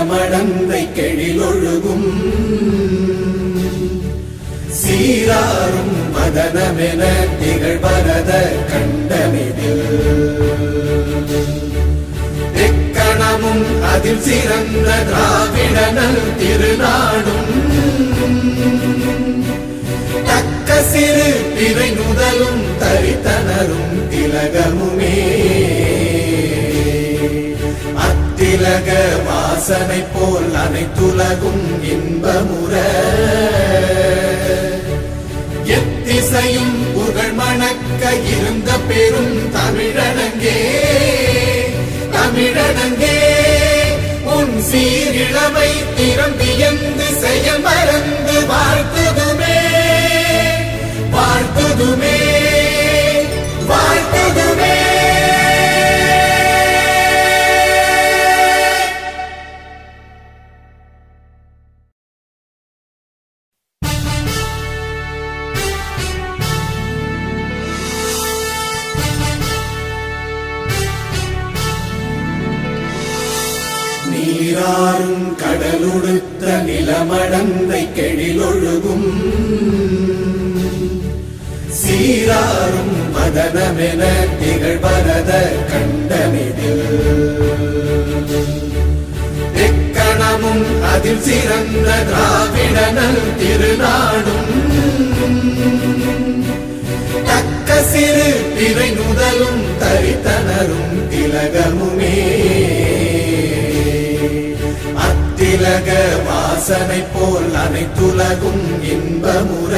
நிலமடந்தை கெழிலொழுகும் சீராரும் மதனமென திகழ்வரத கண்டமிதில் எக்கணமும் அதில் சிறந்த திராவிடனல் திருநாடும் தக்க சிறு பிறை நுதலும் தரித்தனரும் திலகமுமே அத்திலக வாசனை போல் அனைத்துலகும் இன்பமுற எத்திசையும் புகழ் மணக்க இருந்த பெரும் தமிழனங்கே தமிழனங்கே உன் சீரிழமை திறம் வியந்து செயல் மறந்து வாழ்த்துதுமே வாழ்த்துதுமே வாழ்த்துதுமே நீராறும் கடலுடுத்த நிலமடந்தை கெழிலொழுகும் சீராரும் மதனமென திகழ்வரத கண்டமிதில் எக்கணமும் அதில் சிறந்த திராவிடனல் திருநாடும் தக்க சிறு பிறை நுதலும் தரித்தனரும் திலகமுமே அத்திலக வாசனை போல் அனைத்துலகும் இன்பமுற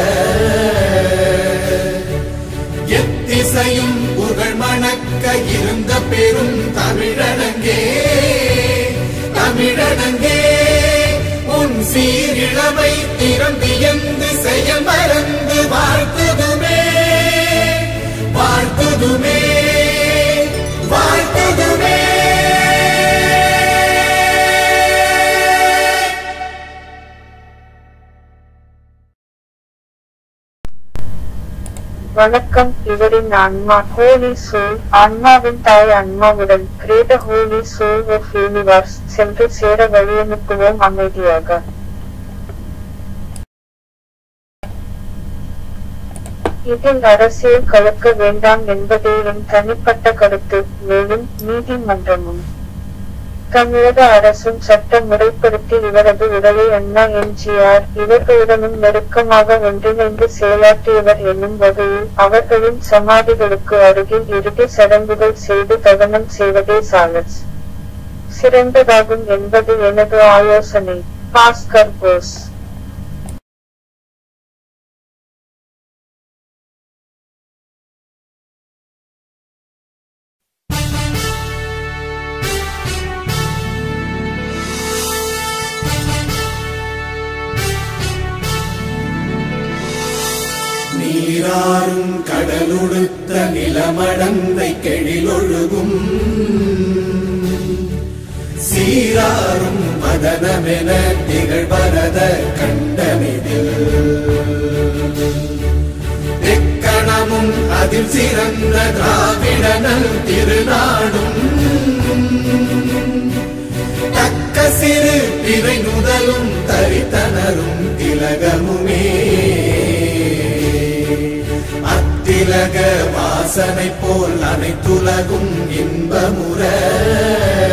எத்திசையும் புகழ் மணக்க இருந்த பெரும் தமிழனங்கே தமிழனங்கே உன் சீரிழமை திறம் வியந்து செயல் மறந்து வாழ்த்துதுமே வாழ்த்துதுமே வாழ்த்துதுமே வணக்கம் இவரின் ஆன்மா ஹோலி சோல் ஆன்மாவின் தாய் ஆன்மாவுடன் கிரேட்ட ஹோலி சோல் ஆஃப் யூனிவர்ஸ் சென்று சேர வழியனுப்புவோம் அமைதியாக இதில் அரசியல் கலக்க வேண்டாம் என்பதே என் தனிப்பட்ட கருத்து மேலும் நீதிமன்றமும் தமிழக அரசும் சட்ட முறைப்படுத்தி இவரது உடலை அண்ணா எம்ஜிஆர் இவர்களுடனும் நெருக்கமாக ஒன்றிணைந்து செயலாற்றியவர் என்னும் வகையில் அவர்களின் சமாதிகளுக்கு அருகில் இறுதி சடங்குகள் செய்து தகனம் செய்வதே சாலஸ் சிறந்ததாகும் என்பது எனது ஆலோசனை பாஸ்கர் போஸ் நீராறும் கடலுடுத்த நிலமடந்தை கெழிலொழுகும் சீராரும் மதனமென திகழ்வரத கண்டமிதில் எக்கணமும் அதில் சிறந்த திராவிடனல் திருநாடும் தக்க சிறு பிறை நுதலும் தரித்தனரும் திலகமுமே அத்திலக வாசனை போல் அனைத்துலகும் இன்பமுற